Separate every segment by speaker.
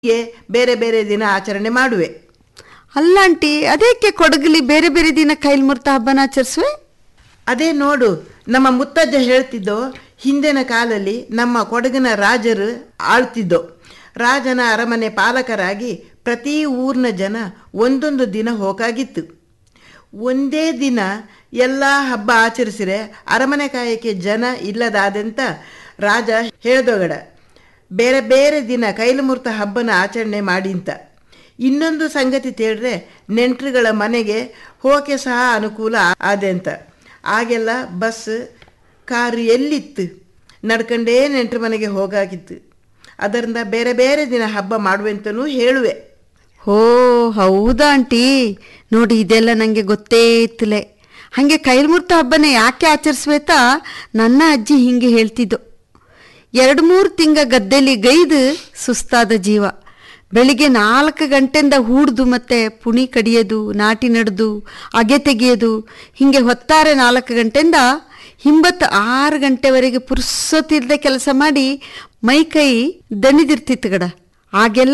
Speaker 1: ಹೀಗೆ ಬೇರೆ ಬೇರೆ ದಿನ ಆಚರಣೆ ಮಾಡುವೆ
Speaker 2: ಅಲ್ಲ ಆಂಟಿ ಅದೇಕೆ ಕೊಡಗಲಿ ಬೇರೆ ಬೇರೆ ದಿನ ಕೈಲ್ ಮುರ್ತ ಹಬ್ಬನ ಆಚರಿಸುವೆ
Speaker 1: ಅದೇ ನೋಡು ನಮ್ಮ ಮುತ್ತಜ್ಜ ಹೇಳ್ತಿದ್ದೋ ಹಿಂದಿನ ಕಾಲದಲ್ಲಿ ನಮ್ಮ ಕೊಡಗಿನ ರಾಜರು ಆಳ್ತಿದ್ದೋ ರಾಜನ ಅರಮನೆ ಪಾಲಕರಾಗಿ ಪ್ರತಿ ಊರಿನ ಜನ ಒಂದೊಂದು ದಿನ ಹೋಗಾಗಿತ್ತು ಒಂದೇ ದಿನ ಎಲ್ಲ ಹಬ್ಬ ಆಚರಿಸಿರೆ ಅರಮನೆ ಕಾಯಕ್ಕೆ ಜನ ಇಲ್ಲದಾದಂತ ರಾಜ ಹೇಳ್ದೊಗಡ ಬೇರೆ ಬೇರೆ ದಿನ ಕೈಲಮೂರ್ತ ಹಬ್ಬನ ಆಚರಣೆ ಮಾಡಿಂತ ಇನ್ನೊಂದು ಸಂಗತಿ ತೇಳ್ರೆ ನೆಂಟ್ರುಗಳ ಮನೆಗೆ ಹೋಕೆ ಸಹ ಅನುಕೂಲ ಆದೆಂತ ಆಗೆಲ್ಲ ಬಸ್ ಕಾರು ಎಲ್ಲಿತ್ತು ನಡ್ಕಂಡೇ ನೆಂಟ್ರ ಮನೆಗೆ ಹೋಗಾಗಿತ್ತು ಅದರಿಂದ ಬೇರೆ ಬೇರೆ ದಿನ ಹಬ್ಬ ಮಾಡುವೆಂತನೂ ಹೇಳುವೆ
Speaker 2: ಓ ಹೌದಾ ಆಂಟಿ ನೋಡಿ ಇದೆಲ್ಲ ನನಗೆ ಗೊತ್ತೇ ಇತ್ತಲೆ ಹಾಗೆ ಕೈಲ್ಮುರ್ತ ಹಬ್ಬನ ಯಾಕೆ ಆಚರಿಸ್ಬೇತಾ ನನ್ನ ಅಜ್ಜಿ ಹಿಂಗೆ ಹೇಳ್ತಿದ್ದು ಎರಡು ಮೂರು ತಿಂಗ ಗದ್ದೆಲಿ ಗೈದು ಸುಸ್ತಾದ ಜೀವ ಬೆಳಿಗ್ಗೆ ನಾಲ್ಕು ಗಂಟೆಯಿಂದ ಹೂಡ್ದು ಮತ್ತೆ ಪುಣಿ ಕಡಿಯೋದು ನಾಟಿ ನಡೆದು ಅಗೆ ತೆಗೆಯೋದು ಹಿಂಗೆ ಹೊತ್ತಾರೆ ನಾಲ್ಕು ಗಂಟೆಯಿಂದ ಹಿಂಬತ್ತು ಆರು ಗಂಟೆವರೆಗೆ ಪುರ್ಸೊತ್ತಿಲ್ಲದೆ ಕೆಲಸ ಮಾಡಿ ಮೈ ಕೈ ದಣಿದಿರ್ತಿತ್ತು ಗಡ ಆಗೆಲ್ಲ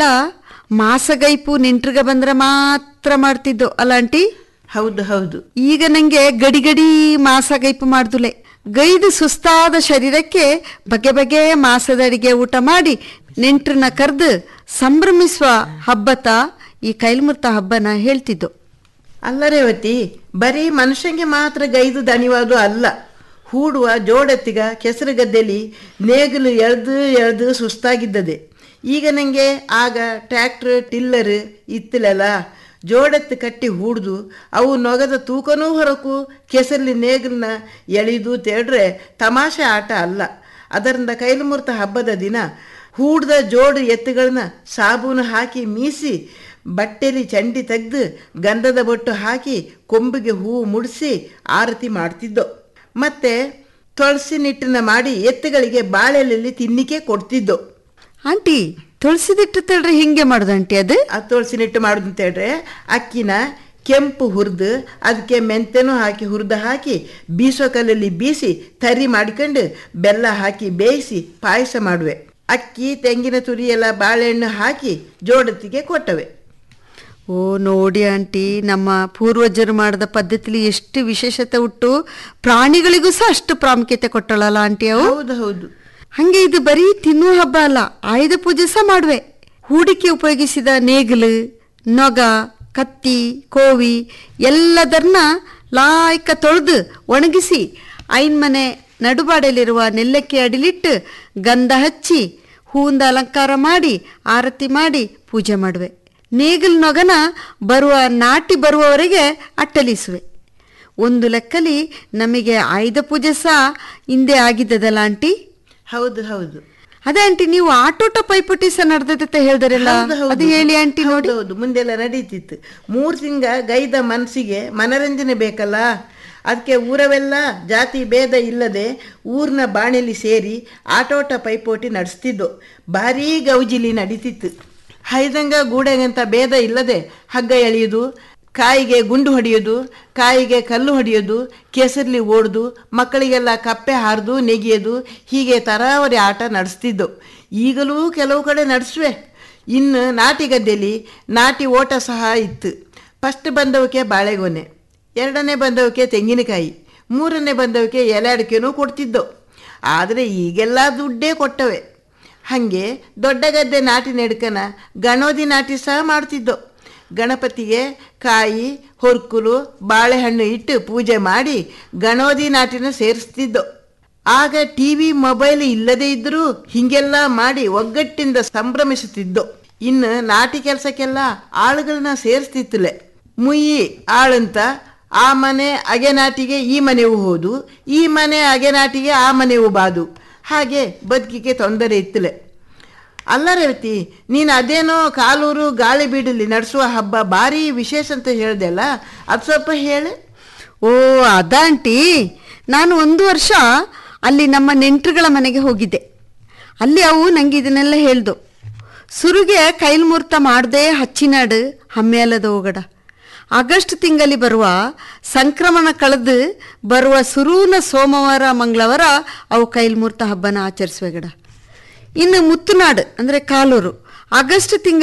Speaker 2: ಮಾಸಗೈಪು ನೆಂಟ್ರಿಗೆ ಬಂದ್ರೆ ಮಾತ್ರ ಮಾಡ್ತಿದ್ದು ಅಲ್ಲ ಆಂಟಿ
Speaker 1: ಹೌದು ಹೌದು
Speaker 2: ಈಗ ನಂಗೆ ಗಡಿ ಗಡಿ ಮಾಸಗೈಪು ಮಾಡ್ದುಲೆ ಗೈದು ಸುಸ್ತಾದ ಶರೀರಕ್ಕೆ ಬಗೆ ಬಗೆ ಮಾಸದ ಅಡಿಗೆ ಊಟ ಮಾಡಿ ನೆಂಟ್ರನ್ನ ಕರೆದು ಸಂಭ್ರಮಿಸುವ ಹಬ್ಬತ ಈ ಕೈಲ್ಮುರ್ತ ಹಬ್ಬನ ಹೇಳ್ತಿದ್ದು
Speaker 1: ಅಲ್ಲ ರೇವತಿ ಬರೀ ಮನುಷ್ಯಂಗೆ ಮಾತ್ರ ಗೈದು ದಣಿವಾದು ಅಲ್ಲ ಹೂಡುವ ಜೋಡೆತ್ತಿಗ ಕೆಸರು ಗದ್ದೆಲಿ ನೇಗಿಲು ಎಳ್ದು ಎಳ್ದು ಸುಸ್ತಾಗಿದ್ದದೆ ಈಗ ನನಗೆ ಆಗ ಟ್ರ್ಯಾಕ್ಟ್ರ್ ಟಿಲ್ಲರ್ ಇತ್ತಲಲ್ಲ ಜೋಡೆತ್ತು ಕಟ್ಟಿ ಹೂಡ್ದು ಅವು ನೊಗದ ತೂಕನೂ ಹೊರಕು ಕೆಸರಲ್ಲಿ ನೇಗಿಲನ್ನ ಎಳೆದು ತೇಡ್ರೆ ತಮಾಷೆ ಆಟ ಅಲ್ಲ ಅದರಿಂದ ಕೈಲಮೂರ್ತ ಹಬ್ಬದ ದಿನ ಹೂಡ್ದ ಜೋಡು ಎತ್ತುಗಳನ್ನ ಸಾಬೂನು ಹಾಕಿ ಮೀಸಿ ಬಟ್ಟೆಲಿ ಚಂಡಿ ತೆಗೆದು ಗಂಧದ ಬೊಟ್ಟು ಹಾಕಿ ಕೊಂಬಿಗೆ ಹೂವು ಮುಡಿಸಿ ಆರತಿ ಮಾಡ್ತಿದ್ದೋ ಮತ್ತೆ ತುಳಸಿ ನಿಟ್ಟನ್ನ ಮಾಡಿ ಎತ್ತುಗಳಿಗೆ ಬಾಳೆಲೆಲ್ಲಿ ತಿನ್ನಿಕೆ ಕೊಡ್ತಿದ್ದೋ
Speaker 2: ಆಂಟಿ ತುಳಸಿದಿಟ್ಟು ತಳ್ರಿ ಹಿಂಗೆ ಮಾಡುದು ಆಂಟಿ ಅದು
Speaker 1: ಆ ತುಳಸಿ ನಿಟ್ಟು ಮಾಡುದು ಅಂತ ಹೇಳ್ರೆ ಅಕ್ಕಿನ ಕೆಂಪು ಹುರಿದು ಅದಕ್ಕೆ ಮೆಂತೆನೂ ಹಾಕಿ ಹುರಿದು ಹಾಕಿ ಬೀಸೋ ಕಲ್ಲಲ್ಲಿ ಬೀಸಿ ತರಿ ಮಾಡ್ಕೊಂಡು ಬೆಲ್ಲ ಹಾಕಿ ಬೇಯಿಸಿ ಪಾಯಸ ಮಾಡುವೆ ಅಕ್ಕಿ ತೆಂಗಿನ ತುರಿ ಎಲ್ಲ ಬಾಳೆಹಣ್ಣು ಹಾಕಿ ಜೋಡತ್ತಿಗೆ ಕೊಟ್ಟವೆ
Speaker 2: ಓ ನೋಡಿ ಆಂಟಿ ನಮ್ಮ ಪೂರ್ವಜರು ಮಾಡಿದ ಪದ್ಧತಿಲಿ ಎಷ್ಟು ವಿಶೇಷತೆ ಉಟ್ಟು ಪ್ರಾಣಿಗಳಿಗೂ ಸಹ ಅಷ್ಟು ಪ್ರಾಮುಖ್ಯತೆ ಕೊಟ್ಟಳಲ್ಲ ಆಂಟಿ ಅವು
Speaker 1: ಹೌದು ಹೌದು
Speaker 2: ಹಂಗೆ ಇದು ಬರೀ ತಿನ್ನುವ ಹಬ್ಬ ಅಲ್ಲ ಆಯುಧ ಪೂಜೆ ಸಹ ಮಾಡುವೆ ಹೂಡಿಕೆ ಉಪಯೋಗಿಸಿದ ನೇಗಿಲು ನೊಗ ಕತ್ತಿ ಕೋವಿ ಎಲ್ಲದನ್ನ ಲಾಯ್ಕ ತೊಳೆದು ಒಣಗಿಸಿ ಐನ್ ಮನೆ ನಡುಬಾಡೆಯಲ್ಲಿರುವ ನೆಲ್ಲಕ್ಕೆ ಅಡಿಲಿಟ್ಟು ಗಂಧ ಹಚ್ಚಿ ಹೂವಿಂದ ಅಲಂಕಾರ ಮಾಡಿ ಆರತಿ ಮಾಡಿ ಪೂಜೆ ಮಾಡುವೆ ನೇಗಿಲ್ ನೊಗನ ಬರುವ ನಾಟಿ ಬರುವವರೆಗೆ ಅಟ್ಟಲಿಸುವೆ ಒಂದು ಲೆಕ್ಕಲಿ ನಮಗೆ ಆಯುಧ ಪೂಜೆ ಸಹ ಹಿಂದೆ ಆಗಿದ್ದದಲ್ಲ ಆಂಟಿ
Speaker 1: ಹೌದು ಹೌದು
Speaker 2: ಅದೇ ಆಂಟಿ ನೀವು ಆಟೋಟ ಪೈಪೋಟಿ ಸಹ ನಡೆದೈತೆ ಹೇಳ್ದಾರಲ್ಲ
Speaker 1: ಹೌದು, ಹೌದು.
Speaker 2: ಅದು ಹೇಳಿ ಆಂಟಿ ನೋಡಿ
Speaker 1: ಹೌದು, ಹೌದು ಮುಂದೆಲ್ಲ ನಡೀತಿತ್ತು ಮೂರು ತಿಂಗ ಗೈದ ಮನಸ್ಸಿಗೆ ಮನರಂಜನೆ ಬೇಕಲ್ಲ ಅದಕ್ಕೆ ಊರವೆಲ್ಲ ಜಾತಿ ಭೇದ ಇಲ್ಲದೆ ಊರಿನ ಬಾಣೆಲಿ ಸೇರಿ ಆಟೋಟ ಪೈಪೋಟಿ ನಡೆಸ್ತಿದ್ದು ಭಾರೀ ಗೌಜಿಲಿ ನಡೀತಿತ್ತು ಹೈದಂಗ ಗೂಡೆಗಂತ ಭೇದ ಇಲ್ಲದೆ ಹಗ್ಗ ಎಳೆಯೋದು ಕಾಯಿಗೆ ಗುಂಡು ಹೊಡೆಯೋದು ಕಾಯಿಗೆ ಕಲ್ಲು ಹೊಡೆಯೋದು ಕೆಸರ್ಲಿ ಓಡ್ದು ಮಕ್ಕಳಿಗೆಲ್ಲ ಕಪ್ಪೆ ಹಾರ್ದು ನೆಗೆಯೋದು ಹೀಗೆ ತರಾವರಿ ಆಟ ನಡೆಸ್ತಿದ್ದು ಈಗಲೂ ಕೆಲವು ಕಡೆ ನಡೆಸುವೆ ಇನ್ನು ನಾಟಿ ಗದ್ದೆಲಿ ನಾಟಿ ಓಟ ಸಹ ಇತ್ತು ಫಸ್ಟ್ ಬಂದವಕ್ಕೆ ಬಾಳೆಗೊನೆ ಎರಡನೇ ಬಂದವಕ್ಕೆ ತೆಂಗಿನಕಾಯಿ ಮೂರನೇ ಬಂದವಕ್ಕೆ ಎಲೆ ಅಡಿಕೆನೂ ಕೊಡ್ತಿದ್ದೋ ಆದರೆ ಈಗೆಲ್ಲ ದುಡ್ಡೇ ಕೊಟ್ಟವೆ ಹಾಗೆ ದೊಡ್ಡ ಗದ್ದೆ ನಾಟಿ ನೆಡ್ಕನ ಗಣೋದಿ ನಾಟಿ ಸಹ ಮಾಡ್ತಿದ್ದೋ ಗಣಪತಿಗೆ ಕಾಯಿ ಹೊರ್ಕುಲು ಬಾಳೆಹಣ್ಣು ಇಟ್ಟು ಪೂಜೆ ಮಾಡಿ ಗಣೋದಿ ನಾಟಿನ ಸೇರಿಸ್ತಿದ್ದೋ ಆಗ ಟಿ ವಿ ಮೊಬೈಲ್ ಇಲ್ಲದೇ ಇದ್ದರೂ ಹೀಗೆಲ್ಲ ಮಾಡಿ ಒಗ್ಗಟ್ಟಿಂದ ಸಂಭ್ರಮಿಸುತ್ತಿದ್ದೋ ಇನ್ನು ನಾಟಿ ಕೆಲಸಕ್ಕೆಲ್ಲ ಆಳುಗಳನ್ನ ಸೇರಿಸ್ತಿತ್ತಲೆ ಮುಯ್ಯಿ ಆಳಂತ ಆ ಮನೆ ಅಗೆನಾಟಿಗೆ ಈ ಮನೆವು ಹೋದು ಈ ಮನೆ ಅಗೆನಾಟಿಗೆ ಆ ಮನೆವು ಬಾದು ಹಾಗೆ ಬದುಕಿಗೆ ತೊಂದರೆ ಇತ್ತಲೆ ಅಲ್ಲ ರೇವತಿ ನೀನು ಅದೇನೋ ಕಾಲೂರು ಗಾಳಿಬೀಡಲ್ಲಿ ನಡೆಸುವ ಹಬ್ಬ ಭಾರಿ ವಿಶೇಷ ಅಂತ ಹೇಳ್ದೆ ಅಲ್ಲ ಅದು ಸ್ವಲ್ಪ ಹೇಳು
Speaker 2: ಓ ಅದಾಂಟಿ ನಾನು ಒಂದು ವರ್ಷ ಅಲ್ಲಿ ನಮ್ಮ ನೆಂಟ್ರುಗಳ ಮನೆಗೆ ಹೋಗಿದ್ದೆ ಅಲ್ಲಿ ಅವು ನಂಗೆ ಇದನ್ನೆಲ್ಲ ಹೇಳ್ದು ಸುರುಗೆ ಕೈಲ್ಮೂರ್ತ ಮಾಡದೆ ಹಚ್ಚಿನಾಡು ಹಮ್ಮೇಲದ ಹೋಗಡ ಆಗಸ್ಟ್ ತಿಂಗಳಲ್ಲಿ ಬರುವ ಸಂಕ್ರಮಣ ಕಳೆದು ಬರುವ ಸುರೂನ ಸೋಮವಾರ ಮಂಗಳವಾರ ಅವು ಕೈಲ್ಮೂರ್ತ ಹಬ್ಬನ ಆಚರಿಸುವೆ ಗಡ ಇನ್ನು ಮುತ್ತುನಾಡು ಅಂದರೆ ಕಾಲೂರು ಆಗಸ್ಟ್ ತಿಂಗಳ